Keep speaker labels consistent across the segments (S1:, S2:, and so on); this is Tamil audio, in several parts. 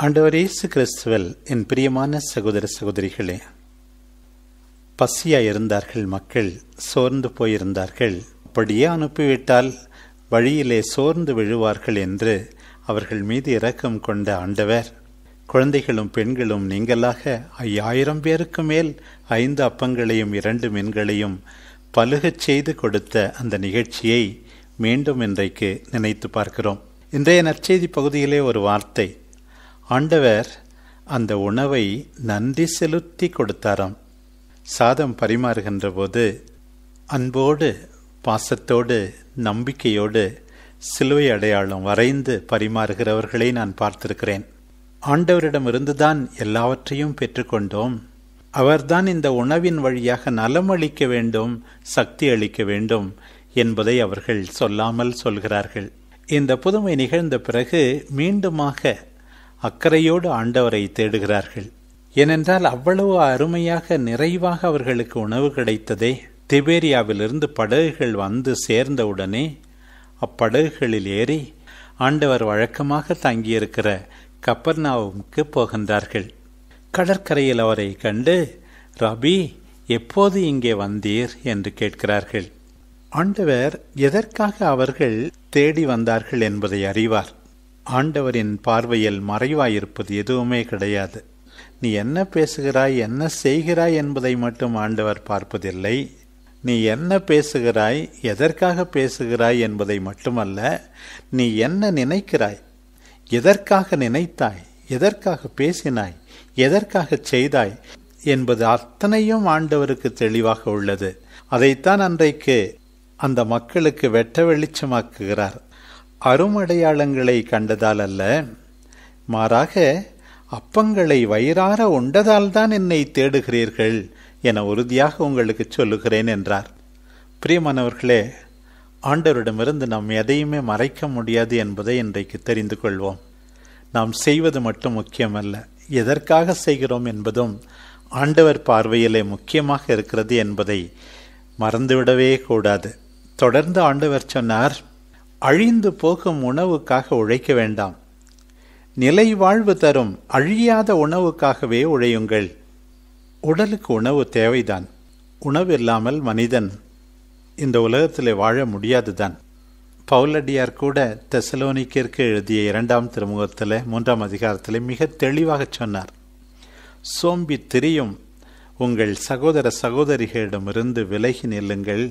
S1: ஆண்டவர் இயேசு கிறிஸ்துவல் என் பிரியமான சகோதர சகோதரிகளே பசியாய் இருந்தார்கள் மக்கள் சோர்ந்து போயிருந்தார்கள் அப்படியே அனுப்பிவிட்டால் வழியிலே சோர்ந்து விழுவார்கள் என்று அவர்கள் மீது இரக்கம் கொண்ட ஆண்டவர் குழந்தைகளும் பெண்களும் நீங்களாக ஐயாயிரம் பேருக்கு மேல் ஐந்து அப்பங்களையும் இரண்டு மீன்களையும் பலுகச் செய்து கொடுத்த அந்த நிகழ்ச்சியை மீண்டும் இன்றைக்கு நினைத்து பார்க்கிறோம் இன்றைய நற்செய்தி பகுதியிலே ஒரு வார்த்தை ஆண்டவர் அந்த உணவை நன்றி செலுத்தி கொடுத்தாராம் சாதம் பரிமாறுகின்ற போது அன்போடு பாசத்தோடு நம்பிக்கையோடு சிலுவை அடையாளம் வரைந்து பரிமாறுகிறவர்களை நான் பார்த்திருக்கிறேன் ஆண்டவரிடமிருந்துதான் எல்லாவற்றையும் பெற்றுக்கொண்டோம் அவர்தான் இந்த உணவின் வழியாக நலம் அளிக்க வேண்டும் சக்தி அளிக்க வேண்டும் என்பதை அவர்கள் சொல்லாமல் சொல்கிறார்கள் இந்த புதுமை நிகழ்ந்த பிறகு மீண்டுமாக அக்கறையோடு ஆண்டவரை தேடுகிறார்கள் ஏனென்றால் அவ்வளவு அருமையாக நிறைவாக அவர்களுக்கு உணவு கிடைத்ததே திபேரியாவிலிருந்து படகுகள் வந்து சேர்ந்தவுடனே அப்படகுகளில் ஏறி ஆண்டவர் வழக்கமாக தங்கியிருக்கிற கப்பர்னாவுக்கு போகின்றார்கள் கடற்கரையில் அவரை கண்டு ரபி எப்போது இங்கே வந்தீர் என்று கேட்கிறார்கள் ஆண்டவர் எதற்காக அவர்கள் தேடி வந்தார்கள் என்பதை அறிவார் ஆண்டவரின் பார்வையில் மறைவாயிருப்பது எதுவுமே கிடையாது நீ என்ன பேசுகிறாய் என்ன செய்கிறாய் என்பதை மட்டும் ஆண்டவர் பார்ப்பதில்லை நீ என்ன பேசுகிறாய் எதற்காக பேசுகிறாய் என்பதை மட்டுமல்ல நீ என்ன நினைக்கிறாய் எதற்காக நினைத்தாய் எதற்காக பேசினாய் எதற்காக செய்தாய் என்பது அத்தனையும் ஆண்டவருக்கு தெளிவாக உள்ளது அதைத்தான் அன்றைக்கு அந்த மக்களுக்கு வெட்ட வெளிச்சமாக்குகிறார் அருமடையாளங்களை கண்டதால் அல்ல மாறாக அப்பங்களை வயிறார உண்டதால் தான் என்னை தேடுகிறீர்கள் என உறுதியாக உங்களுக்கு சொல்லுகிறேன் என்றார் பிரியமானவர்களே ஆண்டவரிடமிருந்து நாம் எதையுமே மறைக்க முடியாது என்பதை இன்றைக்கு தெரிந்து கொள்வோம் நாம் செய்வது மட்டும் முக்கியமல்ல எதற்காக செய்கிறோம் என்பதும் ஆண்டவர் பார்வையிலே முக்கியமாக இருக்கிறது என்பதை மறந்துவிடவே கூடாது தொடர்ந்து ஆண்டவர் சொன்னார் அழிந்து போகும் உணவுக்காக உழைக்க வேண்டாம் நிலை வாழ்வு தரும் அழியாத உணவுக்காகவே உழையுங்கள் உடலுக்கு உணவு தேவைதான் உணவு இல்லாமல் மனிதன் இந்த உலகத்தில் வாழ முடியாதுதான் பவுலடியார் கூட தெசலோனிக்கிற்கு எழுதிய இரண்டாம் திருமுகத்தில் மூன்றாம் அதிகாரத்தில் மிக தெளிவாக சொன்னார் சோம்பி திரியும் உங்கள் சகோதர சகோதரிகளிடமிருந்து விலகி நில்லுங்கள்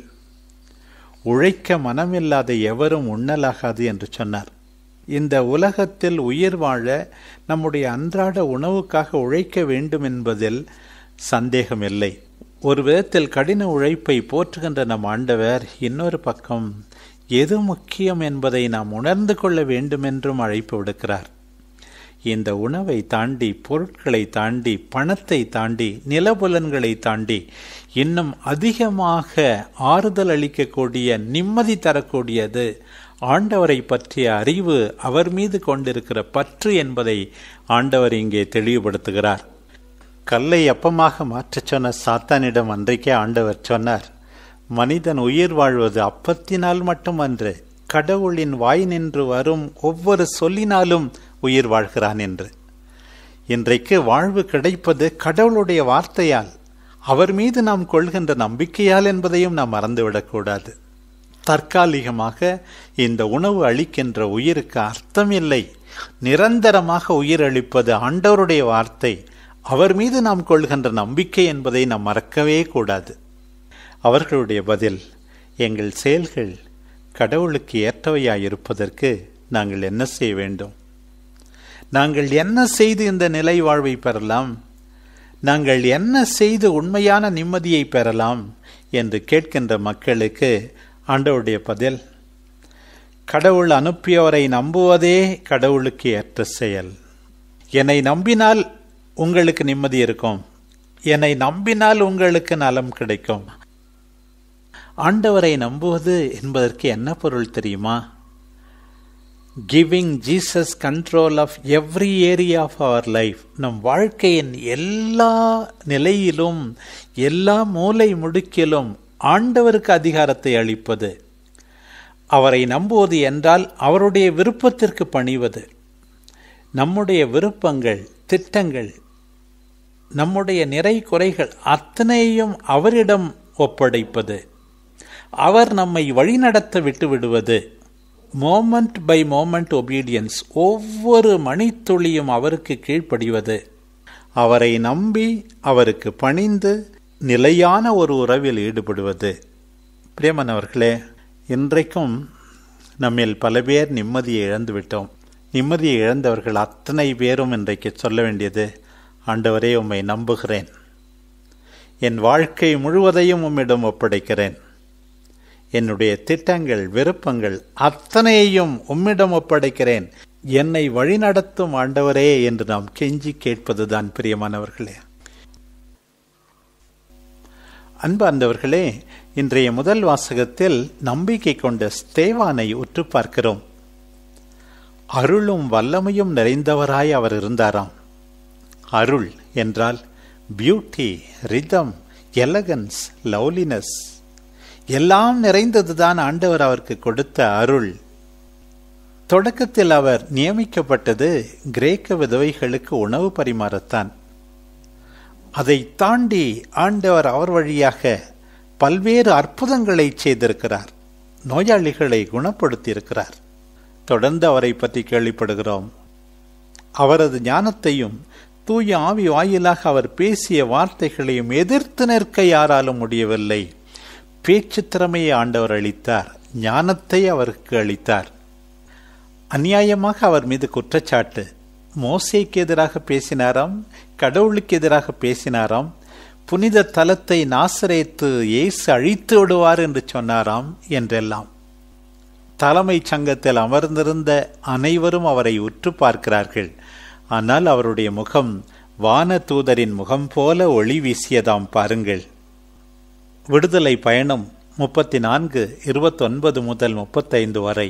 S1: உழைக்க மனமில்லாத எவரும் உண்ணலாகாது என்று சொன்னார் இந்த உலகத்தில் உயிர் வாழ நம்முடைய அன்றாட உணவுக்காக உழைக்க வேண்டும் என்பதில் சந்தேகமில்லை ஒரு விதத்தில் கடின உழைப்பை போற்றுகின்ற நம் ஆண்டவர் இன்னொரு பக்கம் எது முக்கியம் என்பதை நாம் உணர்ந்து கொள்ள வேண்டுமென்றும் அழைப்பு விடுக்கிறார் இந்த உணவை தாண்டி பொருட்களை தாண்டி பணத்தை தாண்டி நிலபுலன்களை தாண்டி இன்னும் அதிகமாக ஆறுதல் அளிக்கக்கூடிய நிம்மதி தரக்கூடியது ஆண்டவரை பற்றிய அறிவு அவர் மீது கொண்டிருக்கிற பற்று என்பதை ஆண்டவர் இங்கே தெளிவுபடுத்துகிறார் கல்லை அப்பமாக மாற்றச் சொன்ன சாத்தானிடம் அன்றைக்கே ஆண்டவர் சொன்னார் மனிதன் உயிர் வாழ்வது அப்பத்தினால் மட்டுமன்று கடவுளின் வாய் நின்று வரும் ஒவ்வொரு சொல்லினாலும் உயிர் வாழ்கிறான் என்று இன்றைக்கு வாழ்வு கிடைப்பது கடவுளுடைய வார்த்தையால் அவர் மீது நாம் கொள்கின்ற நம்பிக்கையால் என்பதையும் நாம் மறந்துவிடக்கூடாது தற்காலிகமாக இந்த உணவு அளிக்கின்ற உயிருக்கு அர்த்தமில்லை நிரந்தரமாக உயிர் அளிப்பது ஆண்டவருடைய வார்த்தை அவர் மீது நாம் கொள்கின்ற நம்பிக்கை என்பதை நாம் மறக்கவே கூடாது அவர்களுடைய பதில் எங்கள் செயல்கள் கடவுளுக்கு ஏற்றவையாயிருப்பதற்கு நாங்கள் என்ன செய்ய வேண்டும் நாங்கள் என்ன செய்து இந்த நிலை வாழ்வை பெறலாம் நாங்கள் என்ன செய்து உண்மையான நிம்மதியை பெறலாம் என்று கேட்கின்ற மக்களுக்கு ஆண்டவருடைய பதில் கடவுள் அனுப்பியவரை நம்புவதே கடவுளுக்கு ஏற்ற செயல் என்னை நம்பினால் உங்களுக்கு நிம்மதி இருக்கும் என்னை நம்பினால் உங்களுக்கு நலம் கிடைக்கும் ஆண்டவரை நம்புவது என்பதற்கு என்ன பொருள் தெரியுமா giving Jesus control of every area of our life நம் வாழ்க்கையின் எல்லா நிலையிலும் எல்லா மூலை முடுக்கிலும் ஆண்டவருக்கு அதிகாரத்தை அளிப்பது அவரை நம்புவது என்றால் அவருடைய விருப்பத்திற்கு பணிவது நம்முடைய விருப்பங்கள் திட்டங்கள் நம்முடைய நிறை குறைகள் அத்தனையும் அவரிடம் ஒப்படைப்பது அவர் நம்மை வழிநடத்த விட்டு விடுவது மோமெண்ட் பை மோமெண்ட் ஒபீடியன்ஸ் ஒவ்வொரு மணித்துளியும் அவருக்கு கீழ்ப்படிவது அவரை நம்பி அவருக்கு பணிந்து நிலையான ஒரு உறவில் ஈடுபடுவது பிரியமனவர்களே இன்றைக்கும் நம்மில் பல பேர் நிம்மதியை இழந்து விட்டோம் நிம்மதியை இழந்தவர்கள் அத்தனை பேரும் இன்றைக்கு சொல்ல வேண்டியது ஆண்டவரே உம்மை நம்புகிறேன் என் வாழ்க்கை முழுவதையும் உம்மிடம் ஒப்படைக்கிறேன் என்னுடைய திட்டங்கள் விருப்பங்கள் அத்தனையையும் உம்மிடம் ஒப்படைக்கிறேன் என்னை வழிநடத்தும் ஆண்டவரே என்று நாம் கெஞ்சி கேட்பதுதான் பிரியமானவர்களே அன்பார்ந்தவர்களே இன்றைய முதல் வாசகத்தில் நம்பிக்கை கொண்ட ஸ்தேவானை உற்று பார்க்கிறோம் அருளும் வல்லமையும் நிறைந்தவராய் அவர் இருந்தாராம் அருள் என்றால் பியூட்டி ரிதம் எலகன்ஸ் லவ்லினஸ் எல்லாம் நிறைந்ததுதான் ஆண்டவர் அவருக்கு கொடுத்த அருள் தொடக்கத்தில் அவர் நியமிக்கப்பட்டது கிரேக்க விதவைகளுக்கு உணவு பரிமாறத்தான் அதை தாண்டி ஆண்டவர் அவர் வழியாக பல்வேறு அற்புதங்களை செய்திருக்கிறார் நோயாளிகளை குணப்படுத்தியிருக்கிறார் தொடர்ந்து அவரை பற்றி கேள்விப்படுகிறோம் அவரது ஞானத்தையும் தூய ஆவி வாயிலாக அவர் பேசிய வார்த்தைகளையும் எதிர்த்து நிற்க யாராலும் முடியவில்லை பேச்சு திறமையை ஆண்டவர் அளித்தார் ஞானத்தை அவருக்கு அளித்தார் அநியாயமாக அவர் மீது குற்றச்சாட்டு மோசைக்கு எதிராக பேசினாராம் கடவுளுக்கு எதிராக பேசினாராம் புனித தலத்தை நாசரேத்து இயேசு அழித்து விடுவார் என்று சொன்னாராம் என்றெல்லாம் தலைமை சங்கத்தில் அமர்ந்திருந்த அனைவரும் அவரை உற்று பார்க்கிறார்கள் ஆனால் அவருடைய முகம் வான தூதரின் முகம் போல ஒளி வீசியதாம் பாருங்கள் விடுதலை பயணம் முப்பத்தி நான்கு இருபத்தொன்பது முதல் முப்பத்தைந்து வரை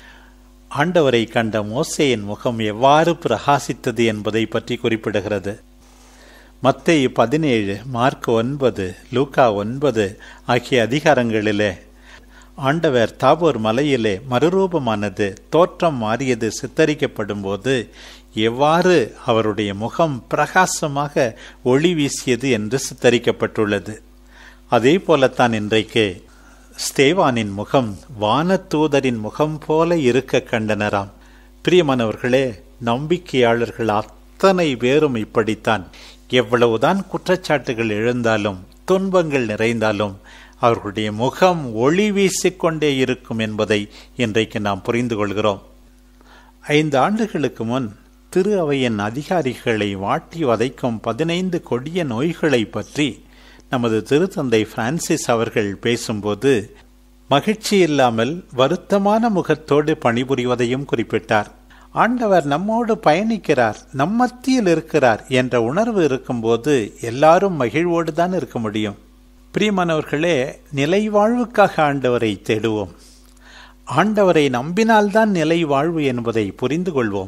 S1: ஆண்டவரை கண்ட மோசையின் முகம் எவ்வாறு பிரகாசித்தது என்பதை பற்றி குறிப்பிடுகிறது மத்தேயு பதினேழு மார்க் ஒன்பது லூகா ஒன்பது ஆகிய அதிகாரங்களிலே ஆண்டவர் தாபோர் மலையிலே மறுரூபமானது தோற்றம் மாறியது சித்தரிக்கப்படும் போது எவ்வாறு அவருடைய முகம் பிரகாசமாக ஒளி வீசியது என்று சித்தரிக்கப்பட்டுள்ளது அதே போலத்தான் இன்றைக்கு ஸ்தேவானின் முகம் வானதூதரின் முகம் போல இருக்க கண்டனராம் பிரியமானவர்களே நம்பிக்கையாளர்கள் அத்தனை பேரும் இப்படித்தான் எவ்வளவுதான் குற்றச்சாட்டுகள் எழுந்தாலும் துன்பங்கள் நிறைந்தாலும் அவர்களுடைய முகம் ஒளி வீசிக்கொண்டே இருக்கும் என்பதை இன்றைக்கு நாம் புரிந்து கொள்கிறோம் ஐந்து ஆண்டுகளுக்கு முன் திரு அவையின் அதிகாரிகளை வாட்டி வதைக்கும் பதினைந்து கொடிய நோய்களை பற்றி நமது திருத்தந்தை பிரான்சிஸ் அவர்கள் பேசும்போது மகிழ்ச்சி இல்லாமல் வருத்தமான முகத்தோடு பணிபுரிவதையும் குறிப்பிட்டார் ஆண்டவர் நம்மோடு பயணிக்கிறார் நம் மத்தியில் இருக்கிறார் என்ற உணர்வு இருக்கும்போது எல்லாரும் மகிழ்வோடு தான் இருக்க முடியும் பிரியமானவர்களே நிலை வாழ்வுக்காக ஆண்டவரை தேடுவோம் ஆண்டவரை நம்பினால்தான் நிலை வாழ்வு என்பதை புரிந்து கொள்வோம்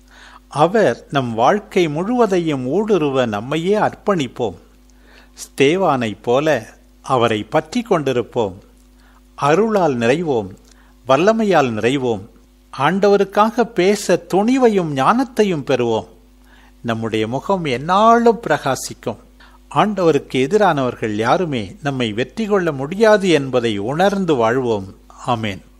S1: அவர் நம் வாழ்க்கை முழுவதையும் ஊடுருவ நம்மையே அர்ப்பணிப்போம் ஸ்தேவானைப் போல அவரை பற்றி கொண்டிருப்போம் அருளால் நிறைவோம் வல்லமையால் நிறைவோம் ஆண்டவருக்காக பேச துணிவையும் ஞானத்தையும் பெறுவோம் நம்முடைய முகம் எந்நாளும் பிரகாசிக்கும் ஆண்டவருக்கு எதிரானவர்கள் யாருமே நம்மை வெற்றி கொள்ள முடியாது என்பதை உணர்ந்து வாழ்வோம் ஆமேன்